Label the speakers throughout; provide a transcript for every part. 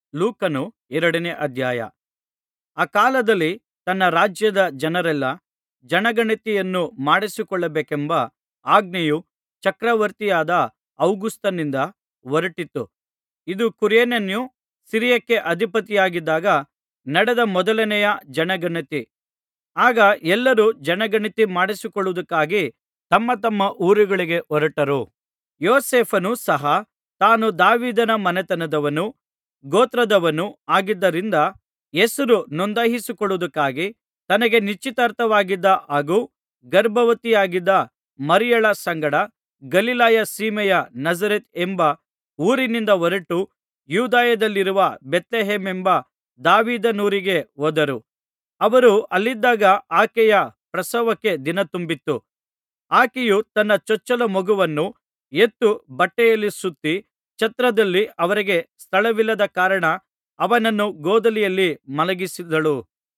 Speaker 1: ಲೂಕನು ಎರಡನೇ ಅಧ್ಯಾಯ ಆ ಕಾಲದಲ್ಲಿ ತನ್ನ ರಾಜ್ಯದ ಜನರೆಲ್ಲಾ ಜನಗಣತಿಯನ್ನು ಮಾಡಿಸಿಕೊಳ್ಳಬೇಕೆಂಬ ಆಜ್ಞೆಯು ಚಕ್ರವರ್ತಿಯಾದ ಔಗುಸ್ತನಿಂದ ಹೊರಟಿತು ಇದು ಕ್ವಿರಿಯನನು ಸಿರಿಯಕ್ಕೆ ಅಧಿಪತಿಯಾಗಿದ್ದಾಗ ನಡೆದ ಮೊದಲನೆಯ ಜನಗಣತಿ ಆಗ ಎಲ್ಲರೂ ಜನಗಣತಿ ಮಾಡಿಸಿಕೊಳ್ಳುವುದಕ್ಕಾಗಿ ತಮ್ಮ ತಮ್ಮ ಊರುಗಳಿಗೆ ಹೊರಟರು ಯೋಸೇಫನು ಸಹ ತಾನು ದಾವೀದನ ಮನೆತನದವನೂ ಗೋತ್ರದವನೂ ಆಗಿದ್ದರಿಂದ ಹೆಸರು ನೋಂದಾಯಿಸಿಕೊಳ್ಳುವುದಕ್ಕಾಗಿ ತನಗೆ ನಿಶ್ಚಿತಾರ್ಥವಾಗಿದ್ದ ಹಾಗೂ ಗರ್ಭವತಿಯಾಗಿದ್ದ ಮರಿಯಳ ಸಂಗಡ ಗಲಿಲಾಯ ಸೀಮೆಯ ನಜರೇತ್ ಎಂಬ ಊರಿನಿಂದ ಹೊರಟು ಯೂದಾಯದಲ್ಲಿರುವ ಬೇತ್ಲೆಹೇಮೆಂಬ ದಾವೀದನೂರಿಗೆ ಹೋದರು ಅವರು ಅಲ್ಲಿದ್ದಾಗ ಆಕೆಯ ಪ್ರಸವಕ್ಕೆ ದಿನ ತುಂಬಿತ್ತು ಆಕೆಯು ತನ್ನ ಚೊಚ್ಚಲ ಮಗುವನ್ನು ಹೆತ್ತು ಬಟ್ಟೆಯಲ್ಲಿ ಸುತ್ತಿ ಛತ್ರದಲ್ಲಿ ಅವರಿಗೆ ಸ್ಥಳವಿಲ್ಲದ ಕಾರಣ ಅವನನ್ನು ಗೋದಲಿಯಲ್ಲಿ ಮಲಗಿಸಿದಳು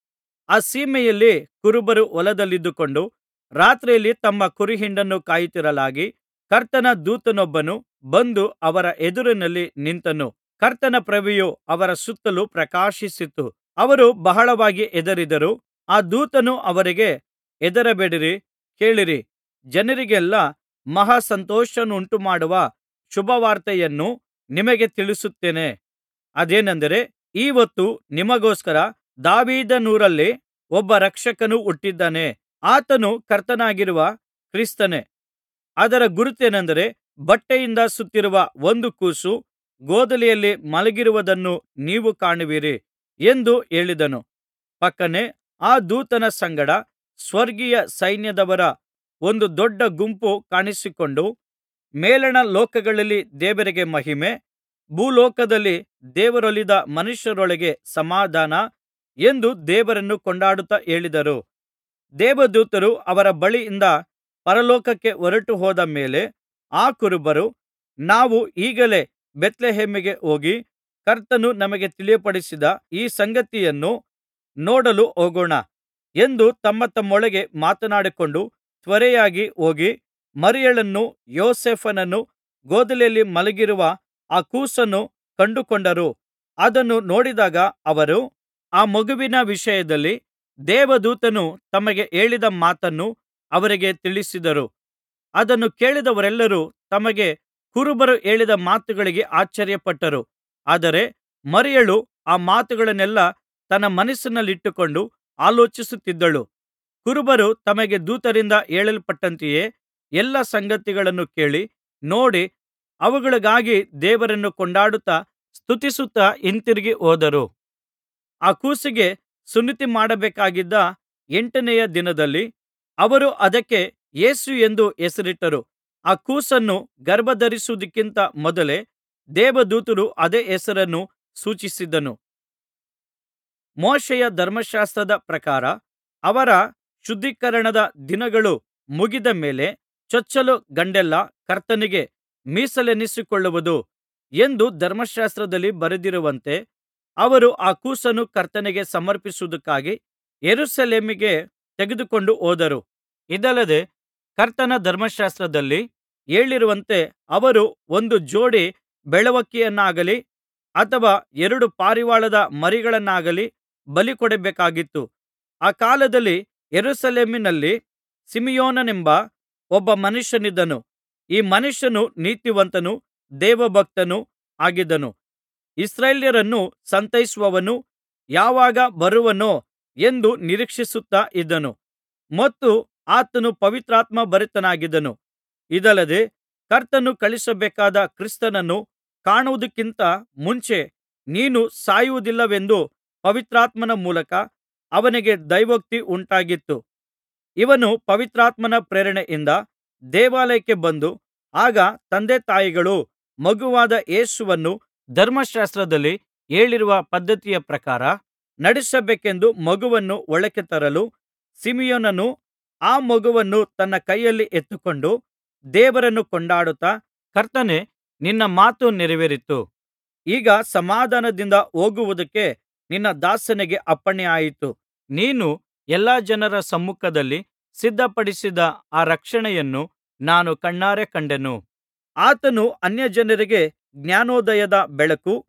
Speaker 1: ಆ ಸೀಮೆಯಲ್ಲಿ ಕುರುಬರು ಹೊಲದಲ್ಲಿದ್ದುಕೊಂಡು ರಾತ್ರಿಯಲ್ಲಿ ತಮ್ಮ ಕುರಿಹಿಂಡನ್ನು ಕಾಯುತ್ತಿರಲಾಗಿ ಕರ್ತನ ದೂತನೊಬ್ಬನು ಬಂದು ಅವರ ಎದುರಿನಲ್ಲಿ ನಿಂತನು ಕರ್ತನ ಪ್ರಭೆಯು ಅವರ ಸುತ್ತಲು ಪ್ರಕಾಶಿಸಿತು ಅವರು ಬಹಳವಾಗಿ ಹೆದರಿದರು ಆ ದೂತನು ಅವರಿಗೆ ಹೆದರಬೇಡಿರಿ ಕೇಳಿರಿ ಜನರಿಗೆಲ್ಲಾ ಮಹಾ ಸಂತೋಷವನ್ನುಂಟುಮಾಡುವ ಶುಭವಾರ್ತೆಯನ್ನು ನಿಮಗೆ ತಿಳಿಸುತ್ತೇನೆ ಅದೇನೆಂದರೆ ಈ ಹೊತ್ತು ನಿಮಗೋಸ್ಕರ ದಾವೀದನೂರಲ್ಲಿ ಒಬ್ಬ ರಕ್ಷಕನು ಹುಟ್ಟಿದ್ದಾನೆ ಆತನು ಕರ್ತನಾಗಿರುವ ಕ್ರಿಸ್ತನೇ ಅದರ ಗುರುತೇನೆಂದರೆ ಬಟ್ಟೆಯಿಂದ ಸುತ್ತಿರುವ ಒಂದು ಕೂಸು ಗೋದಲಿಯಲ್ಲಿ ಮಲಗಿರುವುದನ್ನು ನೀವು ಕಾಣುವಿರಿ ಎಂದು ಹೇಳಿದನು ಫಕ್ಕನೆ ಆ ದೂತನ ಸಂಗಡ ಸ್ವರ್ಗೀಯ ಸೈನ್ಯದವರ ಒಂದು ದೊಡ್ಡ ಗುಂಪು ಕಾಣಿಸಿಕೊಂಡು ಮೇಲಣ ಲೋಕಗಳಲ್ಲಿ ದೇವರಿಗೆ ಮಹಿಮೆ ಭೂಲೋಕದಲ್ಲಿ ದೇವರೊಲಿದ ಮನುಷ್ಯರೊಳಗೆ ಸಮಾಧಾನ ಎಂದು ದೇವರನ್ನು ಕೊಂಡಾಡುತ್ತಾ ಹೇಳಿದರು ದೇವದೂತರು ಅವರ ಬಳಿಯಿಂದ ಪರಲೋಕಕ್ಕೆ ಹೊರಟು ಹೋದ ಮೇಲೆ ಆ ಕುರುಬರು ನಾವು ಈಗಲೇ ಬೇತ್ಲೆಹೇಮಿಗೆ ಹೋಗಿ ಕರ್ತನು ನಮಗೆ ತಿಳಿಯಪಡಿಸಿದ ಈ ಸಂಗತಿಯನ್ನು ನೋಡಲು ಹೋಗೋಣ ಎಂದು ತಮ್ಮ ತಮ್ಮೊಳಗೆ ಮಾತನಾಡಿಕೊಂಡು ತ್ವರೆಯಾಗಿ ಹೋಗಿ ಮರಿಯಳನ್ನೂ ಯೋಸೇಫನನ್ನೂ ಗೋದಲಿಯಲ್ಲಿ ಮಲಗಿರುವ ಆ ಕೂಸನ್ನು ಕಂಡುಕೊಂಡರು ಅದನ್ನು ನೋಡಿದಾಗ ಅವರು ಆ ಮಗುವಿನ ವಿಷಯದಲ್ಲಿ ದೇವದೂತನು ತಮಗೆ ಹೇಳಿದ ಮಾತನ್ನು ಅವರಿಗೆ ತಿಳಿಸಿದರು ಅದನ್ನು ಕೇಳಿದವರೆಲ್ಲರೂ ತಮಗೆ ಕುರುಬರು ಹೇಳಿದ ಮಾತುಗಳಿಗೆ ಆಶ್ಚರ್ಯಪಟ್ಟರು ಆದರೆ ಮರಿಯಳು ಆ ಮಾತುಗಳನ್ನೆಲ್ಲಾ ತನ್ನ ಮನಸ್ಸಿನಲ್ಲಿಟ್ಟುಕೊಂಡು ಆಲೋಚಿಸುತ್ತಿದ್ದಳು ಕುರುಬರು ತಮಗೆ ದೂತರಿಂದ ಹೇಳಲ್ಪಟ್ಟಂತೆಯೇ ಎಲ್ಲಾ ಸಂಗತಿಗಳನ್ನು ಕೇಳಿ ನೋಡಿ ಅವುಗಳಿಗಾಗಿ ದೇವರನ್ನು ಕೊಂಡಾಡುತ್ತಾ ಸ್ತುತಿಸುತ್ತಾ ಹಿಂತಿರುಗಿ ಹೋದರು ಆ ಕೂಸಿಗೆ ಸುನ್ನತಿ ಮಾಡಬೇಕಾಗಿದ್ದ ಎಂಟನೆಯ ದಿನದಲ್ಲಿ ಅವರು ಅದಕ್ಕೆ ಯೇಸು ಎಂದು ಹೆಸರಿಟ್ಟರು ಆ ಕೂಸನ್ನು ಗರ್ಭಧರಿಸುವುದಕ್ಕಿಂತ ಮೊದಲೇ ದೇವದೂತನು ಅದೇ ಹೆಸರನ್ನು ಸೂಚಿಸಿದ್ದನು ಮೋಶೆಯ ಧರ್ಮಶಾಸ್ತ್ರದ ಪ್ರಕಾರ ಅವರ ಶುದ್ಧೀಕರಣದ ದಿನಗಳು ಮುಗಿದ ಮೇಲೆ ಚೊಚ್ಚಲು ಗಂಡೆಲ್ಲಾ ಕರ್ತನಿಗೆ ಮೀಸಲೆನ್ನಿಸಿಕೊಳ್ಳುವುದು ಎಂದು ಧರ್ಮಶಾಸ್ತ್ರದಲ್ಲಿ ಬರೆದಿರುವಂತೆ ಅವರು ಆ ಕೂಸನ್ನು ಕರ್ತನಿಗೆ ಸಮರ್ಪಿಸುವುದಕ್ಕಾಗಿ ಯೆರೂಸಲೇಮಿಗೆ ತೆಗೆದುಕೊಂಡು ಹೋದರು ಇದಲ್ಲದೆ ಕರ್ತನ ಧರ್ಮಶಾಸ್ತ್ರದಲ್ಲಿ ಹೇಳಿರುವಂತೆ ಅವರು ಒಂದು ಜೋಡಿ ಬೆಳವಕ್ಕಿಯನ್ನಾಗಲಿ ಅಥವಾ ಎರಡು ಪಾರಿವಾಳದ ಮರಿಗಳನ್ನಾಗಲಿ ಬಲಿಕೊಡಬೇಕಾಗಿತ್ತು ಆ ಕಾಲದಲ್ಲಿ ಯೆರೂಸಲೇಮಿನಲ್ಲಿ ಸಿಮೆಯೋನನೆಂಬ ಒಬ್ಬ ಮನುಷ್ಯನಿದ್ದನು ಈ ಮನುಷ್ಯನು ನೀತಿವಂತನೂ ದೇವಭಕ್ತನೂ ಆಗಿದ್ದನು ಇಸ್ರಾಯೇಲ್ಯರನ್ನು ಸಂತೈಸುವವನು ಯಾವಾಗ ಬರುವನೋ ಎಂದು ನಿರೀಕ್ಷಿಸುತ್ತಾ ಇದ್ದನು ಮತ್ತು ಆತನು ಪವಿತ್ರಾತ್ಮ ಭರಿತನಾಗಿದ್ದನು ಇದಲ್ಲದೆ ಕರ್ತನು ಕಳುಹಿಸಬೇಕಾದ ಕ್ರಿಸ್ತನನ್ನು ಕಾಣುವುದಕ್ಕಿಂತ ಮುಂಚೆ ನೀನು ಸಾಯುವುದಿಲ್ಲವೆಂದು ಪವಿತ್ರಾತ್ಮನ ಮೂಲಕ ಅವನಿಗೆ ದೈವೋಕ್ತಿ ಉಂಟಾಗಿತ್ತು ಇವನು ಪವಿತ್ರಾತ್ಮನ ಪ್ರೇರಣೆಯಿಂದ ದೇವಾಲಯಕ್ಕೆ ಬಂದು ಆಗ ತಂದೆತಾಯಿಗಳು ಮಗುವಾದ ಯೇಸುವನ್ನು ಧರ್ಮಶಾಸ್ತ್ರದಲ್ಲಿ ಹೇಳಿರುವ ಪದ್ಧತಿಯ ಪ್ರಕಾರ ನಡೆಸಬೇಕೆಂದು ಮಗುವನ್ನು ಒಳಕ್ಕೆ ತರಲು ಸಿಮೆಯೋನನು ಆ ಮಗುವನ್ನು ತನ್ನ ಕೈಯಲ್ಲಿ ಎತ್ತಿಕೊಂಡು ದೇವರನ್ನು ಕೊಂಡಾಡುತ್ತಾ ಕರ್ತನೇ ನಿನ್ನ ಮಾತು ನೆರವೇರಿತು ಈಗ ಸಮಾಧಾನದಿಂದ ಹೋಗುವುದಕ್ಕೆ ನಿನ್ನ ದಾಸನಿಗೆ ಅಪ್ಪಣೆಯಾಯಿತು ನೀನು ಎಲ್ಲಾ ಜನರ ಸಮ್ಮುಖದಲ್ಲಿ ಸಿದ್ಧಪಡಿಸಿದ ಆ ರಕ್ಷಣೆಯನ್ನು ನಾನು ಕಣ್ಣಾರೆ ಕಂಡೆನು ಆತನು ಅನ್ಯಜನರಿಗೆ ಜ್ಞಾನೋದಯದ ಬೆಳಕು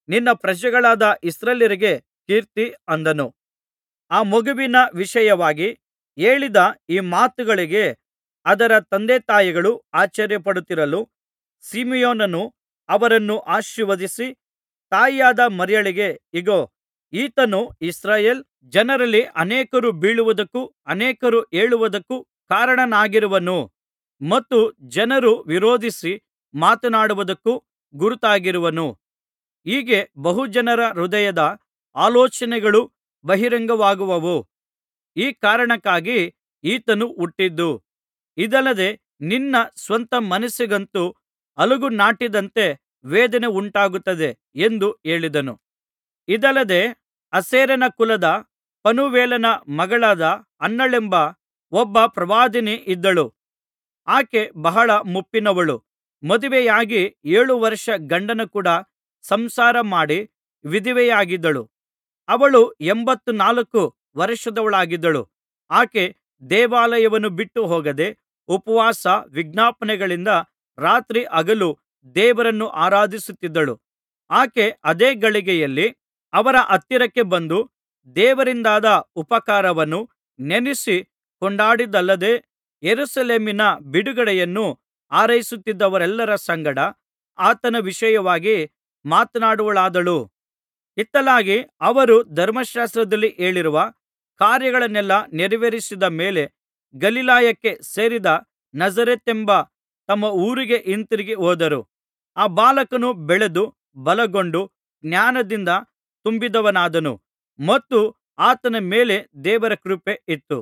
Speaker 1: ನಿನ್ನ ಪ್ರಜೆಗಳಾದ ಇಸ್ರಾಯೇಲ್ಯರಿಗೆ ಕೀರ್ತಿ ಅಂದನು ಆ ಮಗುವಿನ ವಿಷಯವಾಗಿ ಹೇಳಿದ ಈ ಮಾತುಗಳಿಗೆ ಅದರ ತಂದೆತಾಯಿಗಳು ಆಶ್ಚರ್ಯಪಡುತ್ತಿರಲು ಸಿಮೆಯೋನನು ಅವರನ್ನು ಆಶೀರ್ವದಿಸಿ ತಾಯಿಯಾದ ಮರಿಯಳಿಗೆ ಇಗೋ ಈತನು ಇಸ್ರಾಯೇಲ್ ಜನರಲ್ಲಿ ಅನೇಕರು ಬೀಳುವುದಕ್ಕೂ ಅನೇಕರು ಏಳುವುದಕ್ಕೂ ಕಾರಣನಾಗಿರುವನು ಮತ್ತು ಜನರು ವಿರೋಧಿಸಿ ಮಾತನಾಡುವುದಕ್ಕೂ ಗುರುತಾಗಿರುವನು ಹೀಗೆ ಬಹು ಜನರ ಹೃದಯದ ಆಲೋಚನೆಗಳು ಬಹಿರಂಗವಾಗುವವು ಈ ಕಾರಣಕ್ಕಾಗಿ ಈತನು ಹುಟ್ಟಿದ್ದು ಇದಲ್ಲದೆ ನಿನ್ನ ಸ್ವಂತ ಮನಸ್ಸಿಗಂತೂ ಅಲುಗು ನಾಟಿದಂತೆ ವೇದನೆ ಉಂಟಾಗುತ್ತದೆ ಎಂದು ಹೇಳಿದನು ಇದಲ್ಲದೆ ಅಸೇರನ ಕುಲದ ಪನೂವೇಲನ ಮಗಳಾದ ಅನ್ನಳೆಂಬ ಒಬ್ಬ ಪ್ರವಾದಿನಿ ಇದ್ದಳು ಆಕೆ ಬಹಳ ಮುಪ್ಪಿನವಳು ಮದುವೆಯಾಗಿ ಏಳು ವರ್ಷ ಗಂಡನ ಕೂಡ ಸಂಸಾರ ಮಾಡಿ ವಿಧವೆಯಾಗಿದ್ದಳು ಅವಳು ಎಂಬತ್ತು ನಾಲ್ಕು ವರ್ಷದವಳಾಗಿದ್ದಳು ಆಕೆ ದೇವಾಲಯವನ್ನು ಬಿಟ್ಟು ಹೋಗದೆ ಉಪವಾಸ ವಿಜ್ಞಾಪನೆಗಳಿಂದ ರಾತ್ರಿ ಹಗಲು ದೇವರನ್ನು ಆರಾಧಿಸುತ್ತಿದ್ದಳು ಆಕೆ ಅದೇ ಗಳಿಗೆಯಲ್ಲಿ ಅವರ ಹತ್ತಿರಕ್ಕೆ ಬಂದು ದೇವರಿಂದಾದ ಉಪಕಾರವನ್ನು ನೆನಸಿ ಕೊಂಡಾಡಿದ್ದಲ್ಲದೆ ಯೆರೂಸಲೇಮಿನ ಬಿಡುಗಡೆಯನ್ನು ಹಾರೈಸುತ್ತಿದ್ದವರೆಲ್ಲರ ಸಂಗಡ ಆತನ ವಿಷಯವಾಗಿ ಮಾತನಾಡುವವಳಾದಳು ಇತ್ತಲಾಗಿ ಅವರು ಧರ್ಮಶಾಸ್ತ್ರದಲ್ಲಿ ಹೇಳಿರುವ ಕಾರ್ಯಗಳನ್ನೆಲ್ಲಾ ನೆರವೇರಿಸಿದ ಮೇಲೆ ಗಲಿಲಾಯಕ್ಕೆ ಸೇರಿದ ನಜರೇತೆಂಬ ತಮ್ಮ ಊರಿಗೆ ಹಿಂತಿರುಗಿ ಹೋದರು ಆ ಬಾಲಕನು ಬೆಳೆದು ಬಲಗೊಂಡು ಜ್ಞಾನದಿಂದ ತುಂಬಿದವನಾದನು ಮತ್ತು ಆತನ ಮೇಲೆ ದೇವರ ಕೃಪೆ ಇತ್ತು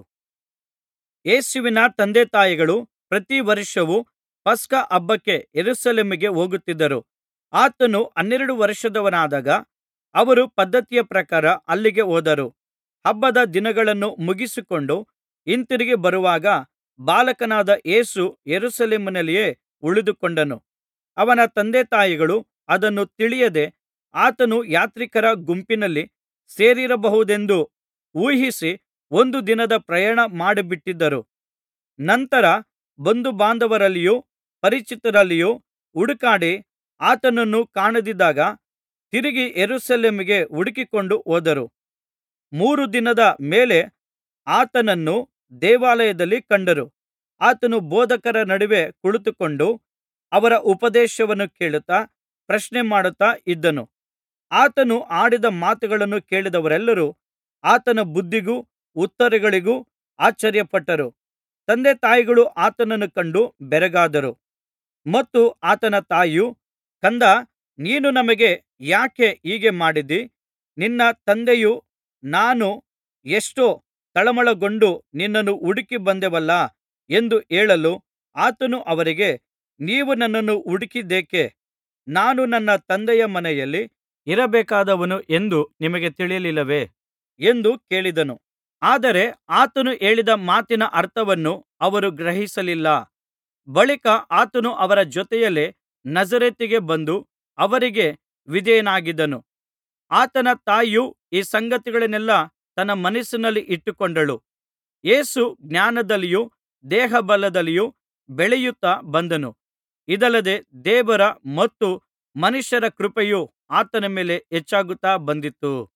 Speaker 1: ಯೇಸುವಿನ ತಂದೆತಾಯಿಗಳು ಪ್ರತಿ ವರ್ಷವೂ ಪಸ್ಕ ಹಬ್ಬಕ್ಕೆ ಯೆರೂಸಲೇಮಿಗೆ ಹೋಗುತ್ತಿದ್ದರು ಆತನು ಹನ್ನೆರಡು ವರ್ಷದವನಾದಾಗ ಅವರು ಪದ್ಧತಿಯ ಪ್ರಕಾರ ಅಲ್ಲಿಗೆ ಹೋದರು ಹಬ್ಬದ ದಿನಗಳನ್ನು ಮುಗಿಸಿಕೊಂಡು ಹಿಂತಿರುಗಿ ಬರುವಾಗ ಬಾಲಕನಾದ ಯೇಸು ಯೆರೂಸಲೇಮಿನಲ್ಲಿಯೇ ಉಳಿದುಕೊಂಡನು ಅವನ ತಂದೆತಾಯಿಗಳು ಅದನ್ನು ತಿಳಿಯದೆ ಆತನು ಯಾತ್ರಿಕರ ಗುಂಪಿನಲ್ಲಿ ಸೇರಿರಬಹುದೆಂದು ಊಹಿಸಿ ಒಂದು ದಿನದ ಪ್ರಯಾಣ ಮಾಡಿಬಿಟ್ಟಿದ್ದರು ನಂತರ ಬಂಧುಬಾಂಧವರಲ್ಲಿಯೂ ಪರಿಚಿತರಲ್ಲಿಯೂ ಹುಡುಕಾಡಿ ಆತನನ್ನು ಕಾಣದಿದ್ದಾಗ ತಿರುಗಿ ಯೆರೂಸಲೇಮಿಗೆ ಹುಡುಕಿಕೊಂಡು ಹೋದರು ಮೂರು ದಿನದ ಮೇಲೆ ಆತನನ್ನು ದೇವಾಲಯದಲ್ಲಿ ಕಂಡರು ಆತನು ಬೋಧಕರ ನಡುವೆ ಕುಳಿತುಕೊಂಡು ಅವರ ಉಪದೇಶವನ್ನು ಕೇಳುತ್ತಾ ಪ್ರಶ್ನೆ ಮಾಡುತ್ತಾ ಇದ್ದನು ಆತನು ಆಡಿದ ಮಾತುಗಳನ್ನು ಕೇಳಿದವರೆಲ್ಲರೂ ಆತನ ಬುದ್ಧಿಗೂ ಉತ್ತರಗಳಿಗೂ ಆಶ್ಚರ್ಯಪಟ್ಟರು ತಂದೆತಾಯಿಗಳು ಆತನನ್ನು ಕಂಡು ಬೆರಗಾದರು ಮತ್ತು ಆತನ ತಾಯಿಯು ಕಂದಾ ನೀನು ನಮಗೆ ಯಾಕೆ ಹೀಗೆ ಮಾಡಿದಿ ನಿನ್ನ ತಂದೆಯೂ ನಾನು ಎಷ್ಟೋ ತಳಮಳಗೊಂಡು ನಿನ್ನನ್ನು ಹುಡುಕಿ ಬಂದೆವಲ್ಲಾ ಎಂದು ಹೇಳಲು ಆತನು ಅವರಿಗೆ ನೀವು ನನ್ನನ್ನು ಹುಡುಕಿದ್ದೇಕೆ ನಾನು ನನ್ನ ತಂದೆಯ ಮನೆಯಲ್ಲಿ ಇರಬೇಕಾದವನು ಎಂದು ನಿಮಗೆ ತಿಳಿಯಲಿಲ್ಲವೇ ಎಂದು ಕೇಳಿದನು ಆದರೆ ಆತನು ಹೇಳಿದ ಮಾತಿನ ಅರ್ಥವನ್ನು ಅವರು ಗ್ರಹಿಸಲಿಲ್ಲ ಬಳಿಕ ಆತನು ಅವರ ಜೊತೆಯಲ್ಲೇ ನಜರೇತಿಗೆ ಬಂದು ಅವರಿಗೆ ವಿಧೇಯನಾಗಿದ್ದನು ಆತನ ತಾಯಿಯು ಈ ಸಂಗತಿಗಳನ್ನೆಲ್ಲಾ ತನ್ನ ಮನಸ್ಸಿನಲ್ಲಿ ಇಟ್ಟುಕೊಂಡಳು ಯೇಸು ಜ್ಞಾನದಲ್ಲಿಯೂ ದೇಹಬಲದಲ್ಲಿಯೂ ಬೆಳೆಯುತ್ತಾ ಬಂದನು ಇದಲ್ಲದೆ ದೇವರ ಮತ್ತು ಮನುಷ್ಯರ ಕೃಪೆಯು ಆತನ ಮೇಲೆ ಹೆಚ್ಚಾಗುತ್ತಾ ಬಂದಿತು